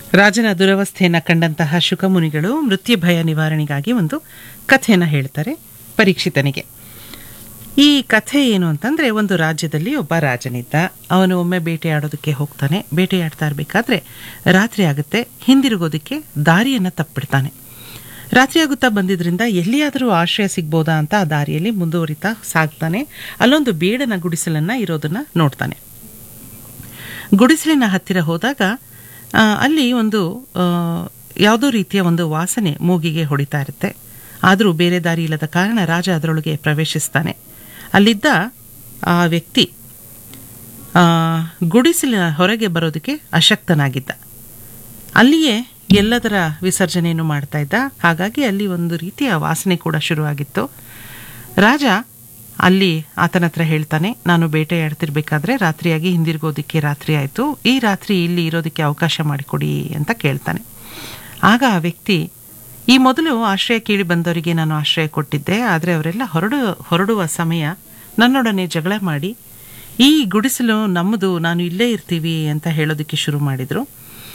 ರಾಜನ ದುರವಸ್ಥೆಯನ್ನು ಕಂಡಂತಹ ಶುಕಮುನಿಗಳು ಮೃತ್ಯು ಭಯ ನಿವಾರಣೆಗಾಗಿ ಒಂದು ಕಥೆಯನ್ನು ಹೇಳ್ತಾರೆ ಪರೀಕ್ಷಿತನಿಗೆ ಈ ಕಥೆ ಏನು ಅಂತಂದರೆ ಒಂದು ರಾಜ್ಯದಲ್ಲಿ ಒಬ್ಬ ರಾಜನಿದ್ದ ಅವನು ಒಮ್ಮೆ ಬೇಟೆಯಾಡೋದಕ್ಕೆ ಹೋಗ್ತಾನೆ ಬೇಟೆಯಾಡ್ತಾ ಇರಬೇಕಾದ್ರೆ ರಾತ್ರಿ ಆಗುತ್ತೆ ಹಿಂದಿರುಗೋದಕ್ಕೆ ದಾರಿಯನ್ನು ತಪ್ಪಿಡ್ತಾನೆ ರಾತ್ರಿ ಆಗುತ್ತಾ ಬಂದಿದ್ರಿಂದ ಎಲ್ಲಿಯಾದರೂ ಆಶ್ರಯ ಸಿಗ್ಬೋದಾ ಅಂತ ಆ ದಾರಿಯಲ್ಲಿ ಮುಂದುವರಿತಾ ಸಾಗ್ತಾನೆ ಅಲ್ಲೊಂದು ಬೇಡನ ಗುಡಿಸಲನ್ನು ಇರೋದನ್ನ ನೋಡ್ತಾನೆ ಗುಡಿಸಲಿನ ಹತ್ತಿರ ಹೋದಾಗ ಆ, ಅಲ್ಲಿ ಒಂದು ಆ, ಯಾವುದೋ ರೀತಿಯ ಒಂದು ವಾಸನೆ ಮೂಗಿಗೆ ಹೊಡಿತಾ ಇರುತ್ತೆ ಆದರೂ ಬೇರೆ ದಾರಿ ಇಲ್ಲದ ಕಾರಣ ರಾಜ ಅದರೊಳಗೆ ಪ್ರವೇಶಿಸ್ತಾನೆ ಅಲ್ಲಿದ್ದ ಆ ವ್ಯಕ್ತಿ ಆ, ಗುಡಿಸಲಿನ ಹೊರಗೆ ಬರೋದಕ್ಕೆ ಅಶಕ್ತನಾಗಿದ್ದ ಅಲ್ಲಿಯೇ ಎಲ್ಲದರ ವಿಸರ್ಜನೆಯನ್ನು ಮಾಡ್ತಾ ಇದ್ದ ಹಾಗಾಗಿ ಅಲ್ಲಿ ಒಂದು ರೀತಿಯ ವಾಸನೆ ಕೂಡ ಶುರುವಾಗಿತ್ತು ರಾಜ ಅಲ್ಲಿ ಆತನ ಹತ್ರ ಹೇಳ್ತಾನೆ ನಾನು ಬೇಟೆಯಾಡ್ತಿರ್ಬೇಕಾದ್ರೆ ರಾತ್ರಿಯಾಗಿ ಹಿಂದಿರುಗೋದಕ್ಕೆ ರಾತ್ರಿ ಆಯಿತು ಈ ರಾತ್ರಿ ಇಲ್ಲಿ ಇರೋದಕ್ಕೆ ಅವಕಾಶ ಮಾಡಿಕೊಡಿ ಅಂತ ಕೇಳ್ತಾನೆ ಆಗ ಆ ವ್ಯಕ್ತಿ ಈ ಮೊದಲು ಆಶ್ರಯ ಕೇಳಿ ಬಂದವರಿಗೆ ನಾನು ಆಶ್ರಯ ಕೊಟ್ಟಿದ್ದೆ ಆದರೆ ಅವರೆಲ್ಲ ಹೊರಡು ಹೊರಡುವ ಸಮಯ ನನ್ನೊಡನೆ ಜಗಳ ಮಾಡಿ ಈ ಗುಡಿಸಲು ನಮ್ಮದು ನಾನು ಇಲ್ಲೇ ಇರ್ತೀವಿ ಅಂತ ಹೇಳೋದಕ್ಕೆ ಶುರು ಮಾಡಿದರು